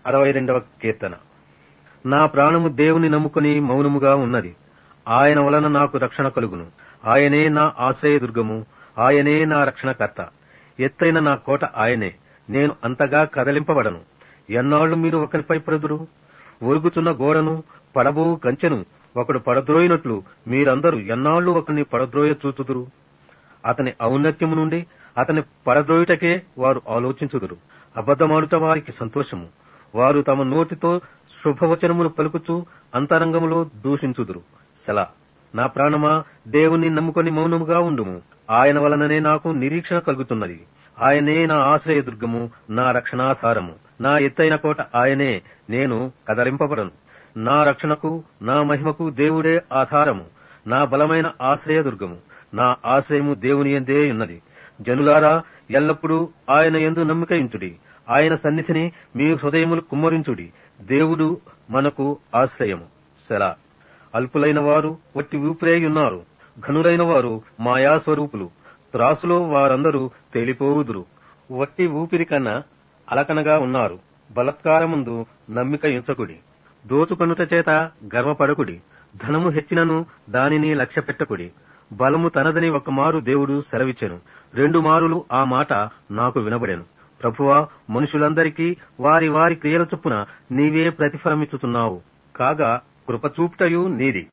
అరవై రెండవ కీర్తన నా ప్రాణము దేవుని నమ్ముకుని మౌనముగా ఉన్నది ఆయన వలన నాకు రక్షణ కలుగును ఆయనే నా ఆశ్రయదుర్గము ఆయనే నా రక్షణకర్త ఎత్తైన నా కోట ఆయనే నేను అంతగా కదలింపబడను ఎన్నాళ్లు మీరు ఒకరిపై పడుదురు ఒరుగుచున్న గోడను పడబో కంచెను ఒకడు పడద్రోయినట్లు మీరందరూ ఎన్నాళ్లు ఒకరిని పడద్రోయ చూచుదురు అతని ఔన్నత్యము నుండి అతని పడద్రోయుటకే వారు ఆలోచించుదురు అబద్ధమాడుట వారికి సంతోషము వారు తమ నోటితో శుభవచనములు పలుకుచూ అంతరంగములో దూషించుదురు సెలా నా ప్రాణమా దేవుని నమ్ముకొని మౌనముగా ఉండుము ఆయన వలననే నాకు నిరీక్షణ కలుగుతున్నది ఆయనే నా ఆశ్రయదుర్గము నా రక్షణాధారము నా ఎత్తైన కోట ఆయనే నేను కదలింపబడను నా రక్షణకు నా మహిమకు దేవుడే ఆధారము నా బలమైన ఆశ్రయదుర్గము నా ఆశ్రయము దేవుని ఎందే ఉన్నది జనులారా ఎల్లప్పుడూ ఆయన ఎందు నమ్మికయించుడి ఆయన సన్నిధిని మీ హృదయములు కుమ్మరించుడి దేవుడు మనకు ఆశ్రయము సెలా అల్పులైన వారు వట్టి ఊపిరై ఉన్నారు ఘనులైన వారు మాయాస్వరూపులు త్రాసులో వారందరూ తేలిపోవుదురు వట్టి ఊపిరి కన్నా అలకనగా ఉన్నారు బలత్కారముందు నమ్మిక ఎంచకుడి దోచుకొనుట చేత గర్వపడకుడి ధనము హెచ్చినను దానిని లక్ష్య పెట్టకుడి బలము తనదని ఒక మారు దేవుడు సెలవిచ్చెను రెండు మారులు ఆ మాట నాకు వినబడెను ప్రభువా మనుషులందరికీ వారి వారి క్రియల చొప్పున నీవే ప్రతిఫలమిచ్చుతున్నావు కాగా కృపచూపుటయు నీది